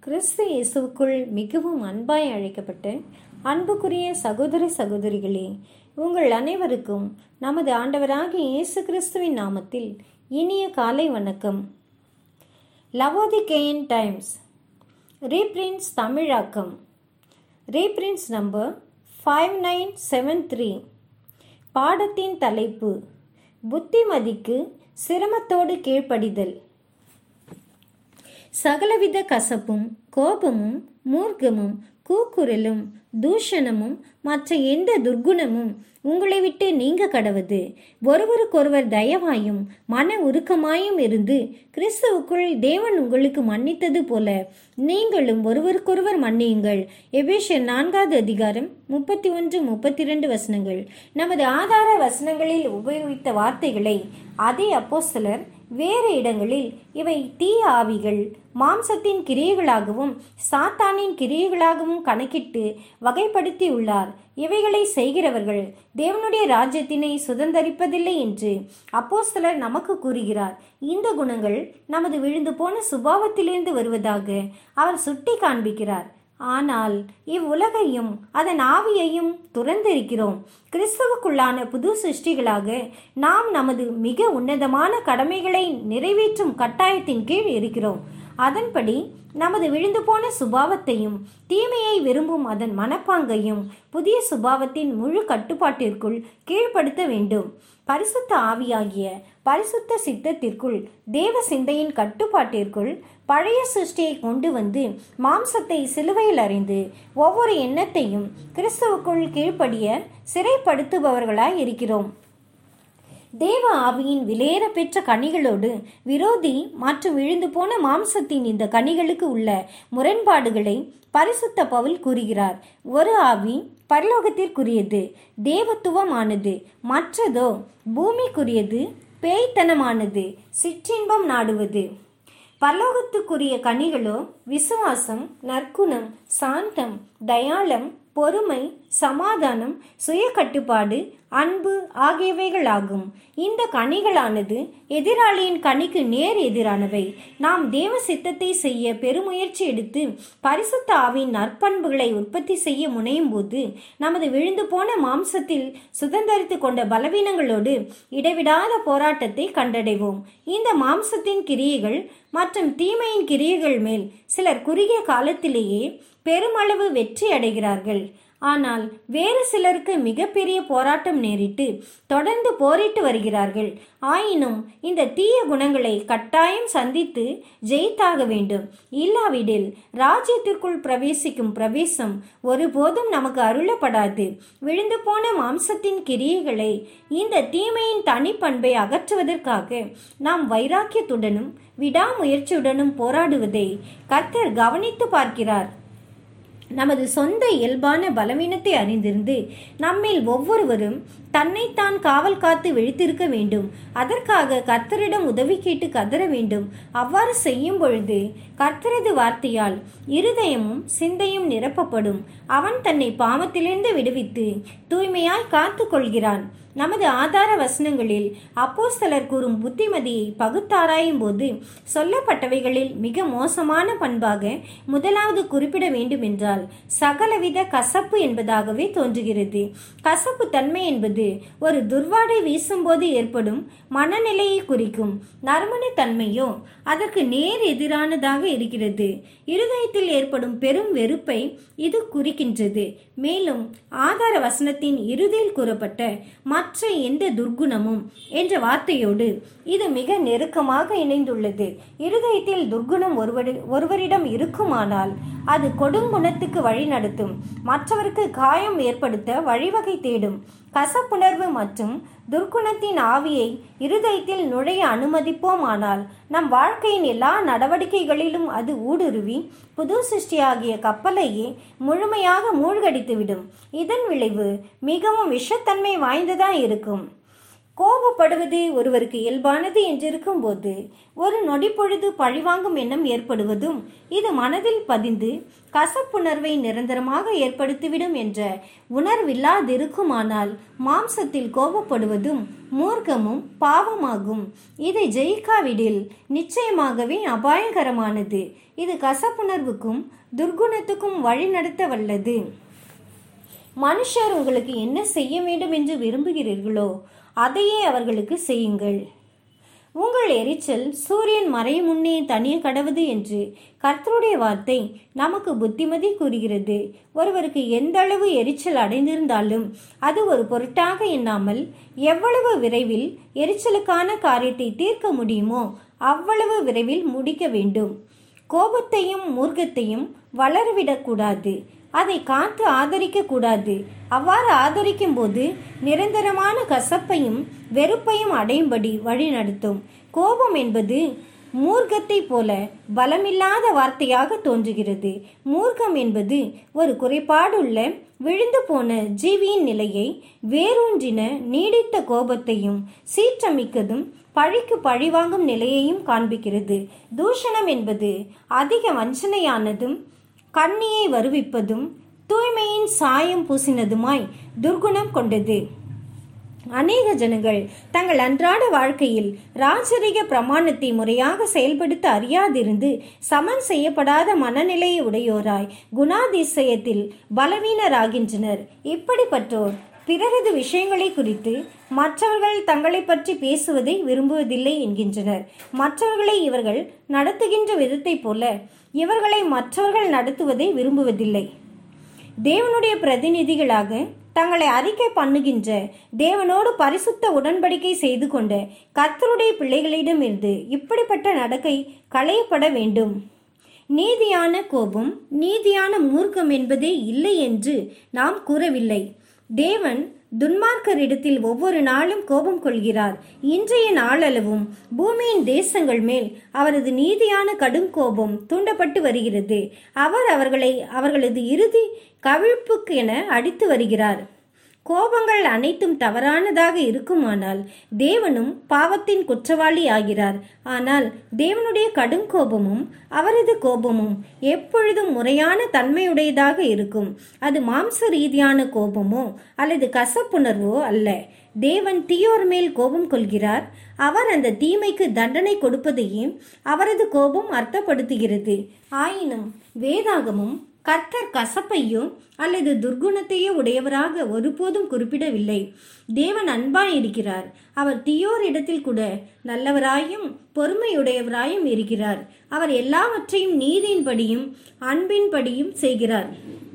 கிறிஸ்து இயேசுவுக்குள் மிகவும் அன்பாய் அழைக்கப்பட்ட அன்புக்குரிய சகோதர சகோதரிகளே உங்கள் அனைவருக்கும் நமது ஆண்டவராகிய இயேசு கிறிஸ்துவின் நாமத்தில் இனிய காலை வணக்கம் லவோதிகேயன் டைம்ஸ் ரீப்ரின்ஸ் தமிழாக்கம் reprints number five nine seven three பாடத்தின் தலைப்பு புத்திமதிக்கு சிரமத்தோடு கீழ்ப்படிதல் சகலவித கசப்பும் கோபமும் மூர்க்கமும் கூக்குரலும் தூஷணமும் மற்ற எந்த துர்குணமும் உங்களை விட்டு நீங்க கடவது ஒருவருக்கொருவர் தயவாயும் மன உருக்கமாயும் இருந்து கிறிஸ்துவுக்குள் தேவன் உங்களுக்கு மன்னித்தது போல நீங்களும் ஒருவருக்கொருவர் மன்னியுங்கள் எபேஷர் நான்காவது அதிகாரம் முப்பத்தி ஒன்று முப்பத்தி இரண்டு வசனங்கள் நமது ஆதார வசனங்களில் உபயோகித்த வார்த்தைகளை அதே அப்போஸ்தலர் வேறு இடங்களில் இவை தீய ஆவிகள் மாம்சத்தின் கிரியைகளாகவும் சாத்தானின் கிரியைகளாகவும் கணக்கிட்டு வகைப்படுத்தியுள்ளார் இவைகளை செய்கிறவர்கள் தேவனுடைய ராஜ்யத்தினை சுதந்தரிப்பதில்லை என்று அப்போஸ்தலர் நமக்கு கூறுகிறார் இந்த குணங்கள் நமது விழுந்து போன சுபாவத்திலிருந்து வருவதாக அவர் சுட்டி காண்பிக்கிறார் ஆனால் இவ்வுலகையும் அதன் ஆவியையும் துறந்திருக்கிறோம் கிறிஸ்துவுக்குள்ளான புது சிருஷ்டிகளாக நாம் நமது மிக உன்னதமான கடமைகளை நிறைவேற்றும் கட்டாயத்தின் கீழ் இருக்கிறோம் அதன்படி நமது விழுந்து போன சுபாவத்தையும் தீமையை விரும்பும் அதன் மனப்பாங்கையும் புதிய சுபாவத்தின் முழு கட்டுப்பாட்டிற்குள் கீழ்ப்படுத்த வேண்டும் பரிசுத்த ஆவியாகிய பரிசுத்த சித்தத்திற்குள் தேவ சிந்தையின் கட்டுப்பாட்டிற்குள் பழைய சிருஷ்டியை கொண்டு வந்து மாம்சத்தை சிலுவையில் அறிந்து ஒவ்வொரு எண்ணத்தையும் கிறிஸ்துவுக்குள் கீழ்ப்படிய சிறைப்படுத்துபவர்களாய் இருக்கிறோம் தேவ ஆவியின் விலையேற பெற்ற கனிகளோடு விரோதி மற்றும் விழுந்து போன மாம்சத்தின் இந்த கனிகளுக்கு உள்ள முரண்பாடுகளை பரிசுத்த பவுல் கூறுகிறார் ஒரு ஆவி பரலோகத்திற்குரியது தேவத்துவமானது மற்றதோ பூமிக்குரியது பேய்த்தனமானது சிற்றின்பம் நாடுவது பரலோகத்துக்குரிய கனிகளோ விசுவாசம் நற்குணம் சாந்தம் தயாளம் பொறுமை சமாதானம் சுய கட்டுப்பாடு அன்பு ஆகியவைகளாகும் இந்த கனிகளானது எதிராளியின் கனிக்கு நேர் எதிரானவை நாம் தேவ சித்தத்தை செய்ய பெருமுயற்சி எடுத்து பரிசுத்த ஆவின் நற்பண்புகளை உற்பத்தி செய்ய முனையும் போது நமது விழுந்து போன மாம்சத்தில் சுதந்திரித்து கொண்ட பலவீனங்களோடு இடைவிடாத போராட்டத்தை கண்டடைவோம் இந்த மாம்சத்தின் கிரியைகள் மற்றும் தீமையின் கிரியைகள் மேல் சிலர் குறுகிய காலத்திலேயே பெருமளவு வெற்றி அடைகிறார்கள் ஆனால் வேறு சிலருக்கு மிகப்பெரிய போராட்டம் நேரிட்டு தொடர்ந்து போரிட்டு வருகிறார்கள் ஆயினும் இந்த தீய குணங்களை கட்டாயம் சந்தித்து ஜெயித்தாக வேண்டும் இல்லாவிடில் ராஜ்யத்திற்குள் பிரவேசிக்கும் பிரவேசம் ஒருபோதும் நமக்கு அருளப்படாது விழுந்து போன மாம்சத்தின் கிரியைகளை இந்த தீமையின் தனிப்பண்பை அகற்றுவதற்காக நாம் வைராக்கியத்துடனும் விடாமுயற்சியுடனும் போராடுவதை கர்த்தர் கவனித்து பார்க்கிறார் நமது சொந்த இயல்பான பலவீனத்தை அறிந்திருந்து நம்மில் ஒவ்வொருவரும் தன்னைத்தான் காவல் காத்து விழித்திருக்க வேண்டும் அதற்காக கர்த்தரிடம் உதவி கேட்டு கதற வேண்டும் அவ்வாறு செய்யும் பொழுது கர்த்தரது வார்த்தையால் இருதயமும் சிந்தையும் நிரப்பப்படும் அவன் தன்னை பாவத்திலிருந்து விடுவித்து தூய்மையாய் காத்து கொள்கிறான் நமது ஆதார வசனங்களில் அப்போஸ்தலர் கூறும் புத்திமதியை பகுத்தாராயும் போது சொல்லப்பட்டவைகளில் மிக மோசமான பண்பாக முதலாவது குறிப்பிட வேண்டும் என்றால் சகலவித கசப்பு என்பதாகவே தோன்றுகிறது கசப்பு தன்மை என்பது ஒரு துர்வாடை வீசும்போது ஏற்படும் மனநிலையை குறிக்கும் நறுமண தன்மையோ அதற்கு நேர் எதிரானதாக இருக்கிறது இருதயத்தில் ஏற்படும் பெரும் வெறுப்பை இது குறிக்கின்றது மேலும் ஆதார வசனத்தின் இறுதியில் கூறப்பட்ட மற்ற எந்த துர்குணமும் என்ற வார்த்தையோடு இது மிக நெருக்கமாக இணைந்துள்ளது இருதயத்தில் துர்குணம் ஒருவரி ஒருவரிடம் இருக்குமானால் அது கொடுங்குணத்துக்கு வழி நடத்தும் மற்றவருக்கு காயம் ஏற்படுத்த வழிவகை தேடும் கசப்புணர்வு மற்றும் துர்க்குணத்தின் ஆவியை இருதயத்தில் நுழைய அனுமதிப்போமானால் நம் வாழ்க்கையின் எல்லா நடவடிக்கைகளிலும் அது ஊடுருவி புது சிருஷ்டியாகிய கப்பலையே முழுமையாக மூழ்கடித்துவிடும் இதன் விளைவு மிகவும் விஷத்தன்மை வாய்ந்ததா இருக்கும் கோபப்படுவது ஒருவருக்கு இயல்பானது என்றிருக்கும் போது ஒரு நொடி பொழுது பழிவாங்கும் எண்ணம் ஏற்படுவதும் இது மனதில் பதிந்து கசப்புணர்வை நிரந்தரமாக ஏற்படுத்திவிடும் என்ற உணர்வில்லாதிருக்குமானால் மாம்சத்தில் கோபப்படுவதும் மூர்க்கமும் பாவமாகும் இதை ஜெயிக்காவிடில் நிச்சயமாகவே அபாயகரமானது இது கசப்புணர்வுக்கும் துர்குணத்துக்கும் வழிநடத்த வல்லது மனுஷர் உங்களுக்கு என்ன செய்ய வேண்டும் என்று விரும்புகிறீர்களோ அதையே அவர்களுக்கு செய்யுங்கள் உங்கள் எரிச்சல் சூரியன் மறையும் முன்னே தனிய கடவுது என்று கர்த்தருடைய வார்த்தை நமக்கு புத்திமதி கூறுகிறது ஒருவருக்கு எந்த அளவு எரிச்சல் அடைந்திருந்தாலும் அது ஒரு பொருட்டாக எண்ணாமல் எவ்வளவு விரைவில் எரிச்சலுக்கான காரியத்தை தீர்க்க முடியுமோ அவ்வளவு விரைவில் முடிக்க வேண்டும் கோபத்தையும் மூர்க்கத்தையும் வளரவிடக்கூடாது அதை காத்து ஆதரிக்க கூடாது அவ்வாறு ஆதரிக்கும் போது நிரந்தரமான கசப்பையும் வெறுப்பையும் அடையும்படி வழி நடத்தும் கோபம் என்பது மூர்க்கத்தை போல பலமில்லாத வார்த்தையாக தோன்றுகிறது மூர்க்கம் என்பது ஒரு குறைபாடுள்ள விழுந்து போன ஜீவியின் நிலையை வேரூன்றின நீடித்த கோபத்தையும் சீற்றமிக்கதும் பழிக்கு பழிவாங்கும் நிலையையும் காண்பிக்கிறது தூஷணம் என்பது அதிக வஞ்சனையானதும் கண்ணியை வருவிப்பதும் தூய்மையின் சாயம் பூசினதுமாய் துர்குணம் கொண்டது அநேக ஜனங்கள் தங்கள் அன்றாட வாழ்க்கையில் ராஜரிக பிரமாணத்தை முறையாக செயல்படுத்த அறியாதிருந்து சமன் செய்யப்படாத மனநிலையை உடையோராய் குணாதிசயத்தில் பலவீனராகின்றனர் இப்படிப்பட்டோர் பிறரது விஷயங்களை குறித்து மற்றவர்கள் தங்களை பற்றி பேசுவதை விரும்புவதில்லை என்கின்றனர் மற்றவர்களை இவர்கள் நடத்துகின்ற விதத்தைப் போல இவர்களை மற்றவர்கள் நடத்துவதை விரும்புவதில்லை தேவனுடைய பிரதிநிதிகளாக தங்களை அறிக்கை பண்ணுகின்ற தேவனோடு பரிசுத்த உடன்படிக்கை செய்து கொண்ட கர்த்தருடைய பிள்ளைகளிடமிருந்து இப்படிப்பட்ட நடக்கை களையப்பட வேண்டும் நீதியான கோபம் நீதியான மூர்க்கம் என்பதே இல்லை என்று நாம் கூறவில்லை தேவன் துன்மார்க்கரிடத்தில் ஒவ்வொரு நாளும் கோபம் கொள்கிறார் இன்றைய நாளளவும் பூமியின் தேசங்கள் மேல் அவரது நீதியான கடும் கோபம் தூண்டப்பட்டு வருகிறது அவர் அவர்களை அவர்களது இறுதி கவிழ்ப்புக்கு என அடித்து வருகிறார் கோபங்கள் அனைத்தும் தவறானதாக இருக்குமானால் தேவனும் பாவத்தின் குற்றவாளி ஆகிறார் ஆனால் தேவனுடைய கடும் கோபமும் அவரது கோபமும் எப்பொழுதும் முறையான தன்மையுடையதாக இருக்கும் அது மாம்ச ரீதியான கோபமோ அல்லது கசப்புணர்வோ அல்ல தேவன் தீயோர் மேல் கோபம் கொள்கிறார் அவர் அந்த தீமைக்கு தண்டனை கொடுப்பதையும் அவரது கோபம் அர்த்தப்படுத்துகிறது ஆயினும் வேதாகமும் கர்த்தர் கசப்பையோ அல்லது துர்குணத்தையோ உடையவராக ஒருபோதும் குறிப்பிடவில்லை தேவன் அன்பாய் இருக்கிறார் அவர் தீயோர் இடத்தில் கூட நல்லவராயும் பொறுமையுடையவராயும் இருக்கிறார் அவர் எல்லாவற்றையும் நீதியின்படியும் அன்பின்படியும் செய்கிறார்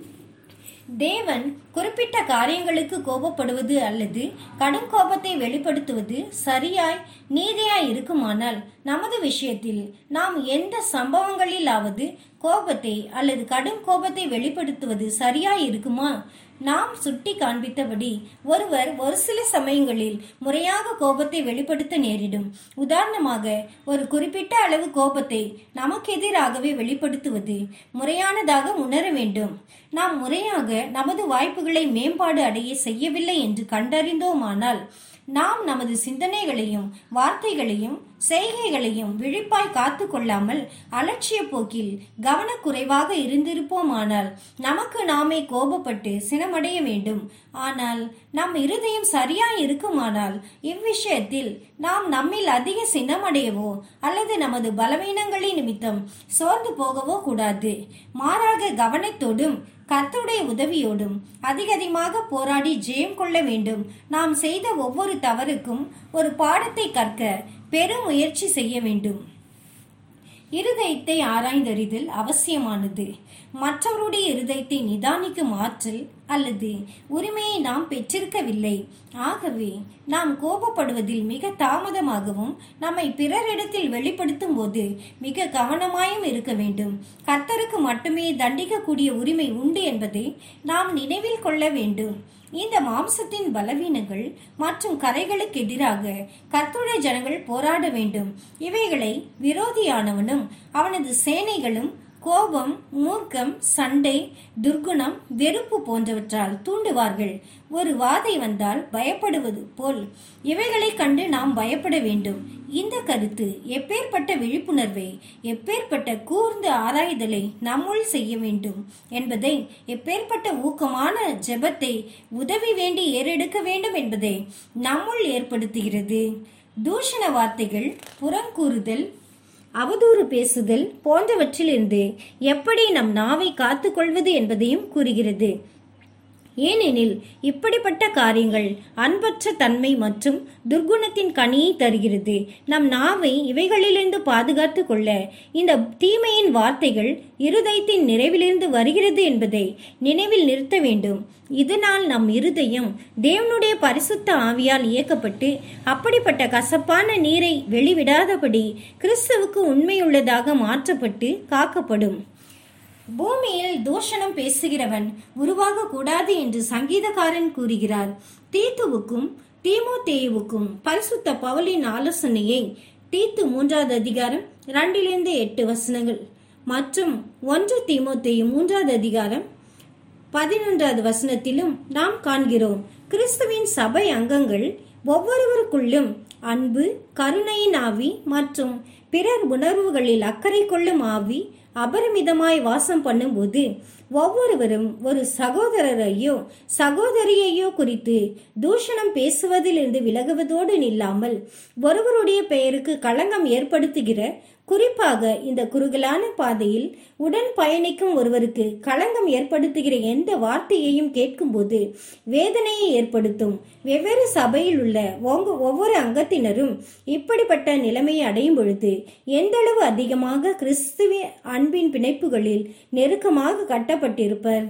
தேவன் குறிப்பிட்ட காரியங்களுக்கு கோபப்படுவது அல்லது கடும் கோபத்தை வெளிப்படுத்துவது சரியாய் நீதியாய் இருக்குமானால் நமது விஷயத்தில் நாம் எந்த சம்பவங்களிலாவது கோபத்தை அல்லது கடும் கோபத்தை வெளிப்படுத்துவது சரியாய் இருக்குமா நாம் சுட்டி காண்பித்தபடி ஒருவர் ஒரு சில சமயங்களில் முறையாக கோபத்தை வெளிப்படுத்த நேரிடும் உதாரணமாக ஒரு குறிப்பிட்ட அளவு கோபத்தை நமக்கு எதிராகவே வெளிப்படுத்துவது முறையானதாக உணர வேண்டும் நாம் முறையாக நமது வாய்ப்புகளை மேம்பாடு அடைய செய்யவில்லை என்று கண்டறிந்தோமானால் நாம் நமது சிந்தனைகளையும் வார்த்தைகளையும் செய்கைகளையும் விழிப்பாய் காத்து கொள்ளாமல் அலட்சிய போக்கில் கவனக்குறைவாக இருந்திருப்போமானால் நமக்கு நாமே கோபப்பட்டு சினமடைய வேண்டும் ஆனால் நம் இருதயம் சரியாய் இருக்குமானால் இவ்விஷயத்தில் நாம் நம்மில் அதிக சினமடையவோ அல்லது நமது பலவீனங்களின் நிமித்தம் சோர்ந்து போகவோ கூடாது மாறாக கவனத்தோடும் கர்த்தருடைய உதவியோடும் அதிக அதிகமாக போராடி ஜெயம் கொள்ள வேண்டும் நாம் செய்த ஒவ்வொரு தவறுக்கும் ஒரு பாடத்தை கற்க பெரும் முயற்சி செய்ய வேண்டும் இருதயத்தை ஆராய்ந்தறிதல் அவசியமானது மற்றவருடைய இருதயத்தை நிதானிக்கும் ஆற்றல் அல்லது உரிமையை நாம் பெற்றிருக்கவில்லை ஆகவே நாம் கோபப்படுவதில் மிக தாமதமாகவும் நம்மை பிறரிடத்தில் வெளிப்படுத்தும் போது மிக கவனமாயும் இருக்க வேண்டும் கர்த்தருக்கு மட்டுமே தண்டிக்கக்கூடிய உரிமை உண்டு என்பதை நாம் நினைவில் கொள்ள வேண்டும் இந்த மாம்சத்தின் பலவீனங்கள் மற்றும் கரைகளுக்கு எதிராக கர்த்தருடைய ஜனங்கள் போராட வேண்டும் இவைகளை விரோதியானவனும் அவனது சேனைகளும் கோபம் மூர்க்கம் சண்டை துர்குணம் வெறுப்பு போன்றவற்றால் தூண்டுவார்கள் ஒரு வாதை வந்தால் பயப்படுவது போல் இவைகளை கண்டு நாம் பயப்பட வேண்டும் இந்த கருத்து எப்பேற்பட்ட விழிப்புணர்வை எப்பேற்பட்ட கூர்ந்த ஆராய்தலை நம்முள் செய்ய வேண்டும் என்பதை எப்பேற்பட்ட ஊக்கமான ஜெபத்தை உதவி வேண்டி ஏறெடுக்க வேண்டும் என்பதை நம்முள் ஏற்படுத்துகிறது தூஷண வார்த்தைகள் புறங்கூறுதல் அவதூறு பேசுதல் போன்றவற்றிலிருந்து எப்படி நம் நாவை காத்துக்கொள்வது என்பதையும் கூறுகிறது ஏனெனில் இப்படிப்பட்ட காரியங்கள் அன்பற்ற தன்மை மற்றும் துர்குணத்தின் கனியை தருகிறது நம் நாவை இவைகளிலிருந்து பாதுகாத்து கொள்ள இந்த தீமையின் வார்த்தைகள் இருதயத்தின் நிறைவிலிருந்து வருகிறது என்பதை நினைவில் நிறுத்த வேண்டும் இதனால் நம் இருதயம் தேவனுடைய பரிசுத்த ஆவியால் இயக்கப்பட்டு அப்படிப்பட்ட கசப்பான நீரை வெளிவிடாதபடி கிறிஸ்துவுக்கு உண்மையுள்ளதாக மாற்றப்பட்டு காக்கப்படும் பூமியில் தூஷணம் பேசுகிறவன் உருவாக கூடாது என்று சங்கீதக்காரன் கூறுகிறார் தீத்துவுக்கும் தீமோத்தேயுவுக்கும் பரிசுத்த பவுலின் ஆலோசனையை தீத்து மூன்றாவது அதிகாரம் இரண்டிலிருந்து எட்டு வசனங்கள் மற்றும் ஒன்று தீமோத்தேயு மூன்றாவது அதிகாரம் பதினொன்றாவது வசனத்திலும் நாம் காண்கிறோம் கிறிஸ்துவின் சபை அங்கங்கள் ஒவ்வொருவருக்குள்ளும் அன்பு கருணையின் ஆவி மற்றும் பிறர் உணர்வுகளில் அக்கறை கொள்ளும் ஆவி அபரிமிதமாய் வாசம் பண்ணும்போது ஒவ்வொருவரும் ஒரு சகோதரரையோ சகோதரியையோ குறித்து தூஷணம் பேசுவதிலிருந்து விலகுவதோடு நில்லாமல் ஒருவருடைய பெயருக்கு களங்கம் ஏற்படுத்துகிற குறிப்பாக இந்த குறுகலான பாதையில் உடன் பயணிக்கும் ஒருவருக்கு களங்கம் ஏற்படுத்துகிற எந்த வார்த்தையையும் கேட்கும்போது வேதனையை ஏற்படுத்தும் வெவ்வேறு சபையில் உள்ள ஒங்க- ஒவ்வொரு அங்கத்தினரும் இப்படிப்பட்ட நிலைமையை அடையும் பொழுது எந்தளவு அதிகமாக கிறிஸ்துவ அன்பின் பிணைப்புகளில் நெருக்கமாக கட்டப்பட்டிருப்பர்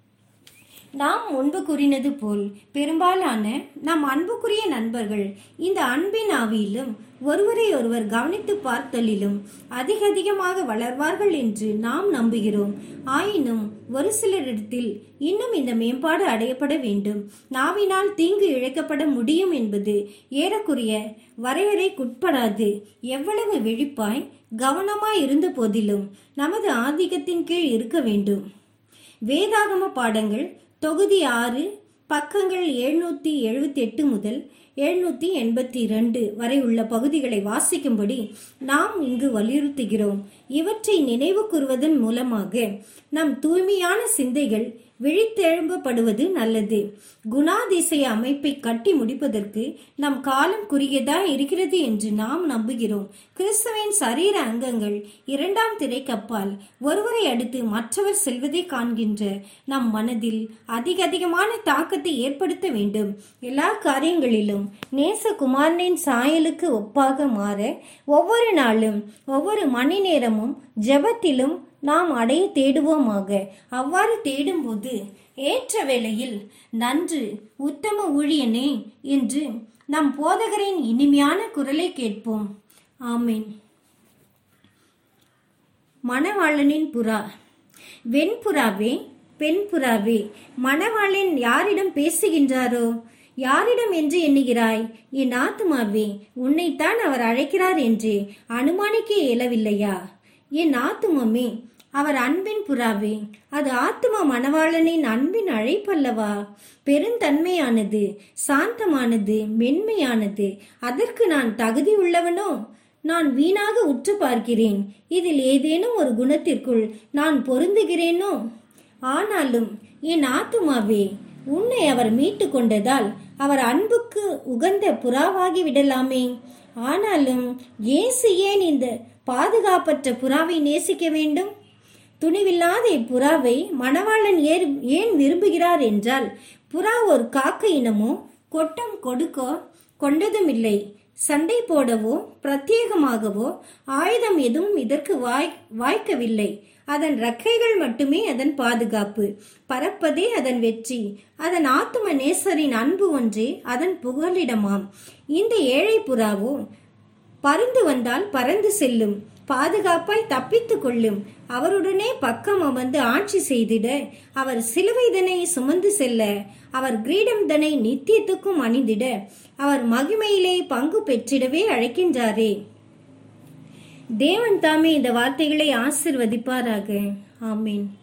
நாம் முன்பு கூறினது போல் பெரும்பாலான நம் அன்புக்குரிய நண்பர்கள் இந்த அன்பின் ஆவியிலும் ஒருவரை ஒருவர் கவனித்து பார்த்தலிலும் அதிக அதிகமாக வளர்வார்கள் என்று நாம் நம்புகிறோம் ஆயினும் ஒரு சிலரிடத்தில் இன்னும் இந்த மேம்பாடு அடையப்பட வேண்டும் நாவினால் தீங்கு இழைக்கப்பட முடியும் என்பது ஏறக்குறைய வரையறைக்குட்படாது எவ்வளவு விழிப்பாய் கவனமாய் இருந்த போதிலும் நமது ஆதிக்கத்தின் கீழ் இருக்க வேண்டும் வேதாகம பாடங்கள் தொகுதி ஆறு பக்கங்கள் எழுநூத்தி எழுபத்தி எட்டு முதல் எழுநூத்தி எண்பத்தி இரண்டு வரை உள்ள பகுதிகளை வாசிக்கும்படி நாம் இங்கு வலியுறுத்துகிறோம் இவற்றை நினைவு கூறுவதன் மூலமாக நம் தூய்மையான சிந்தைகள் விழித்தெழும்பப்படுவது நல்லது குணாதிசய அமைப்பை கட்டி முடிப்பதற்கு நம் காலம் குறுகியதா இருக்கிறது என்று நாம் நம்புகிறோம் கிறிஸ்துவின் சரீர அங்கங்கள் இரண்டாம் திரைக்கப்பால் ஒருவரை அடுத்து மற்றவர் செல்வதை காண்கின்ற நம் மனதில் அதிக அதிகமான தாக்கத்தை ஏற்படுத்த வேண்டும் எல்லா காரியங்களிலும் நேசகுமாரனின் சாயலுக்கு ஒப்பாக மாற ஒவ்வொரு நாளும் ஒவ்வொரு மணி நேரமும் ஜெபத்திலும் நாம் அடைய தேடுவோமாக அவ்வாறு தேடும்போது ஏற்ற வேளையில் நன்று உத்தம ஊழியனே என்று நம் போதகரின் இனிமையான குரலை கேட்போம் ஆமீன் மணவாளனின் புறா வெண்புறாவே பெண் புறாவே மணவாளன் யாரிடம் பேசுகின்றாரோ யாரிடம் என்று எண்ணுகிறாய் என் ஆத்துமாவே உன்னைத்தான் அவர் அழைக்கிறார் என்று அனுமானிக்க இயலவில்லையா என் ஆத்துமமே அவர் அன்பின் புறாவே அது ஆத்தும மணவாளனின் அன்பின் அழைப்பல்லவா பெருந்தன்மையானது சாந்தமானது மென்மையானது அதற்கு நான் தகுதி உள்ளவனோ நான் வீணாக உற்று பார்க்கிறேன் இதில் ஏதேனும் ஒரு குணத்திற்குள் நான் பொருந்துகிறேனோ ஆனாலும் என் ஆத்துமாவே உன்னை அவர் மீட்டு கொண்டதால் அவர் அன்புக்கு உகந்த புறாவாகி விடலாமே ஆனாலும் இயேசு ஏன் இந்த பாதுகாப்பற்ற புறாவை நேசிக்க வேண்டும் துணிவில்லாத இப்புறாவை மணவாளன் ஏர் ஏன் விரும்புகிறார் என்றால் புறா ஒரு காக்க இனமோ கொட்டம் கொடுக்கோ கொண்டதும் இல்லை சண்டை போடவோ பிரத்யேகமாகவோ ஆயுதம் எதுவும் இதற்கு வாய் வாய்க்கவில்லை அதன் ரெக்கைகள் மட்டுமே அதன் பாதுகாப்பு பறப்பதே அதன் வெற்றி அதன் ஆத்தும நேசரின் அன்பு ஒன்றே அதன் புகலிடமாம் இந்த ஏழை புறாவோ பருந்து வந்தால் பறந்து செல்லும் பாதுகாப்பாய் தப்பித்துக் கொள்ளும் அவருடனே பக்கம் அமர்ந்து ஆட்சி செய்திட அவர் சிலுவைதனை சுமந்து செல்ல அவர் கிரீடம் தனை நித்தியத்துக்கும் அணிந்திட அவர் மகிமையிலே பங்கு பெற்றிடவே அழைக்கின்றாரே தேவன் தாமே இந்த வார்த்தைகளை ஆசிர்வதிப்பாராக ஆமீன்